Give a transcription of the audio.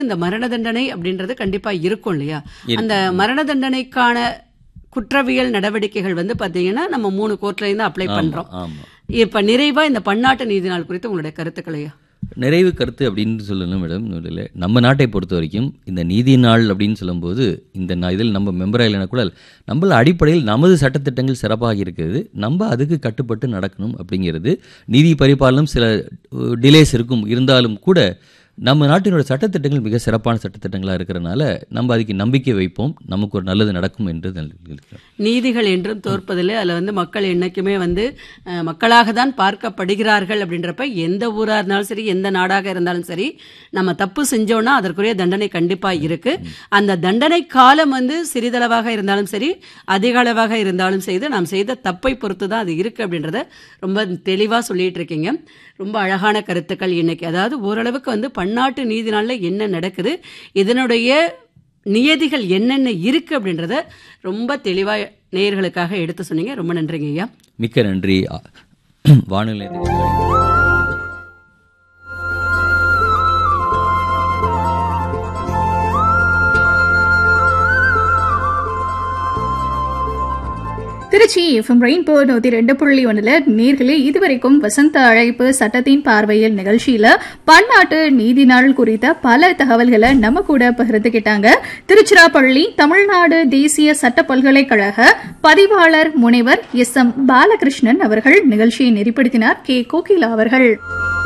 இந்த மரண தண்டனை அப்படின்றது கண்டிப்பா இருக்கும் இல்லையா அந்த மரண தண்டனைக்கான குற்றவியல் நடவடிக்கைகள் வந்து பாத்தீங்கன்னா நம்ம மூணு கோர்ட்லயும் தான் அப்ளை பண்றோம் ஆமா இப்ப நிறைவா இந்த பன்னாட்டு நீதி நாள் குறித்து உங்களுடைய கருத்துக்களையா நிறைவு கருத்து அப்படின்னு சொல்லணும் மேடம் நூலில் நம்ம நாட்டை பொறுத்த வரைக்கும் இந்த நீதி நாள் அப்படின்னு சொல்லும்போது இந்த நா- இதில் நம்ம மெம்பராக இல்லைனா கூட நம்மள அடிப்படையில் நமது சட்டத்திட்டங்கள் சிறப்பாக இருக்கிறது நம்ம அதுக்கு கட்டுப்பட்டு நடக்கணும் அப்படிங்கிறது நீதி பரிபாலனம் சில டிலேஸ் இருக்கும் இருந்தாலும் கூட நம்ம நாட்டினோட சட்டத்திட்டங்கள் மிக சிறப்பான சட்டத்திட்டங்களாக இருக்கிறனால நம்ம அதுக்கு நம்பிக்கை வைப்போம் நமக்கு ஒரு நல்லது நடக்கும் என்று நான் இருக்கிறேன் நீதிகள் என்றும் தோற்பதில்லை அதுல வந்து மக்கள் என்னைக்குமே வந்து அஹ், மக்களாக தான் பார்க்கப்படுகிறார்கள் அப்படின்றப்ப எந்த ஊரா இருந்தாலும் சரி எந்த நாடாக இருந்தாலும் சரி நம்ம தப்பு செஞ்சோம்னா அதற்குரிய தண்டனை கண்டிப்பா இருக்கு அந்த தண்டனை காலம் வந்து சிறிதளவாக இருந்தாலும் சரி அதிக அளவாக இருந்தாலும் செய்து நாம் செய்த தப்பை பொறுத்து தான் அது இருக்கு அப்படின்றத ரொம்ப தெளிவா சொல்லிட்டு இருக்கீங்க ரொம்ப அழகான கருத்துக்கள் இன்னைக்கு அதாவது ஓரளவுக்கு வந்து பன்னாட்டு நீதி நாள்ல என்ன நடக்குது இதனுடைய நியதிகள் என்னென்ன இருக்கு அப்படின்றத ரொம்ப தெளிவா நேயர்களுக்காக எடுத்து சொன்னீங்க ரொம்ப நன்றிங்க ஐயா மிக்க நன்றி அ- வானொலி திருச்சி எஃப்எம் ரெயின்போ நூத்தி ரெண்டு புள்ளி ஒண்ணுல நேர்களே இதுவரைக்கும் வசந்த அழைப்பு சட்டத்தின் பார்வையில் நிகழ்ச்சியில பன்னாட்டு நீதி நாள் குறித்த பல தகவல்களை நம்ம கூட பகிர்ந்துகிட்டாங்க திருச்சிராப்பள்ளி தமிழ்நாடு தேசிய சட்ட பல்கலைக்கழக பதிவாளர் முனைவர் எஸ் எம் பாலகிருஷ்ணன் அவர்கள் நிகழ்ச்சியை நெறிப்படுத்தினார் கே கோகிலா அவர்கள்